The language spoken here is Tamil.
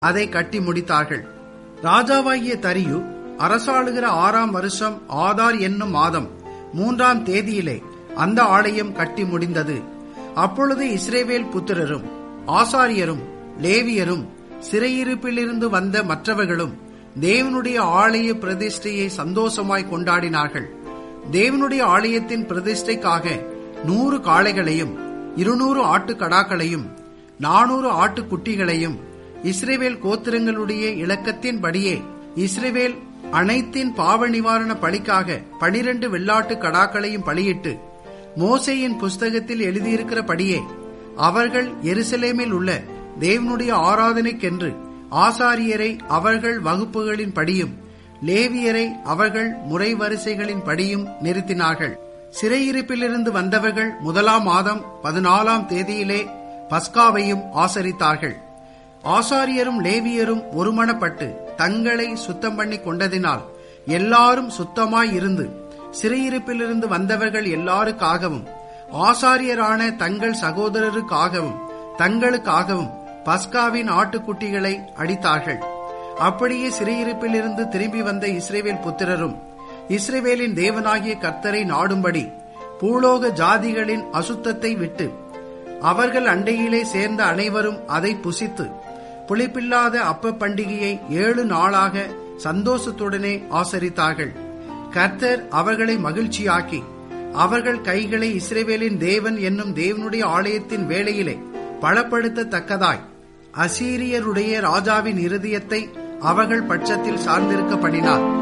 அதை கட்டி முடித்தார்கள் ராஜாவாகிய தரியு அரசாளுகிற ஆறாம் வருஷம் ஆதார் என்னும் மாதம் மூன்றாம் தேதியிலே அந்த ஆலயம் கட்டி முடிந்தது அப்பொழுது இஸ்ரேவேல் புத்திரரும் ஆசாரியரும் லேவியரும் சிறையிருப்பிலிருந்து வந்த மற்றவர்களும் தேவனுடைய ஆலய பிரதிஷ்டையை சந்தோஷமாய் கொண்டாடினார்கள் தேவனுடைய ஆலயத்தின் பிரதிஷ்டைக்காக நூறு காளைகளையும் இருநூறு ஆட்டுக்கடாக்களையும் நானூறு ஆட்டுக்குட்டிகளையும் இஸ்ரேவேல் கோத்திரங்களுடைய இலக்கத்தின்படியே இஸ்ரேவேல் அனைத்தின் பாவ நிவாரண பலிக்காக பனிரெண்டு வெள்ளாட்டு கடாக்களையும் பலியிட்டு மோசையின் புஸ்தகத்தில் எழுதியிருக்கிறபடியே அவர்கள் எருசலேமில் உள்ள தேவனுடைய ஆராதனைக்கென்று ஆசாரியரை அவர்கள் வகுப்புகளின் படியும் லேவியரை அவர்கள் முறை வரிசைகளின் படியும் நிறுத்தினார்கள் சிறையிருப்பிலிருந்து வந்தவர்கள் முதலாம் மாதம் பதினாலாம் தேதியிலே பஸ்காவையும் ஆசரித்தார்கள் ஆசாரியரும் லேவியரும் ஒருமனப்பட்டு தங்களை சுத்தம் பண்ணி கொண்டதினால் எல்லாரும் சுத்தமாய் இருந்து சிறையிருப்பிலிருந்து வந்தவர்கள் எல்லாருக்காகவும் ஆசாரியரான தங்கள் சகோதரருக்காகவும் தங்களுக்காகவும் பஸ்காவின் ஆட்டுக்குட்டிகளை அடித்தார்கள் அப்படியே சிறையிருப்பிலிருந்து திரும்பி வந்த இஸ்ரேவேல் புத்திரரும் இஸ்ரேவேலின் தேவனாகிய கர்த்தரை நாடும்படி பூலோக ஜாதிகளின் அசுத்தத்தை விட்டு அவர்கள் அண்டையிலே சேர்ந்த அனைவரும் அதை புசித்து புளிப்பில்லாத அப்ப பண்டிகையை ஏழு நாளாக சந்தோஷத்துடனே ஆசரித்தார்கள் கர்த்தர் அவர்களை மகிழ்ச்சியாக்கி அவர்கள் கைகளை இஸ்ரேவேலின் தேவன் என்னும் தேவனுடைய ஆலயத்தின் வேளையிலே பலப்படுத்தத்தக்கதாய் அசீரியருடைய ராஜாவின் இருதயத்தை அவர்கள் பட்சத்தில் சார்ந்திருக்க பண்ணினார்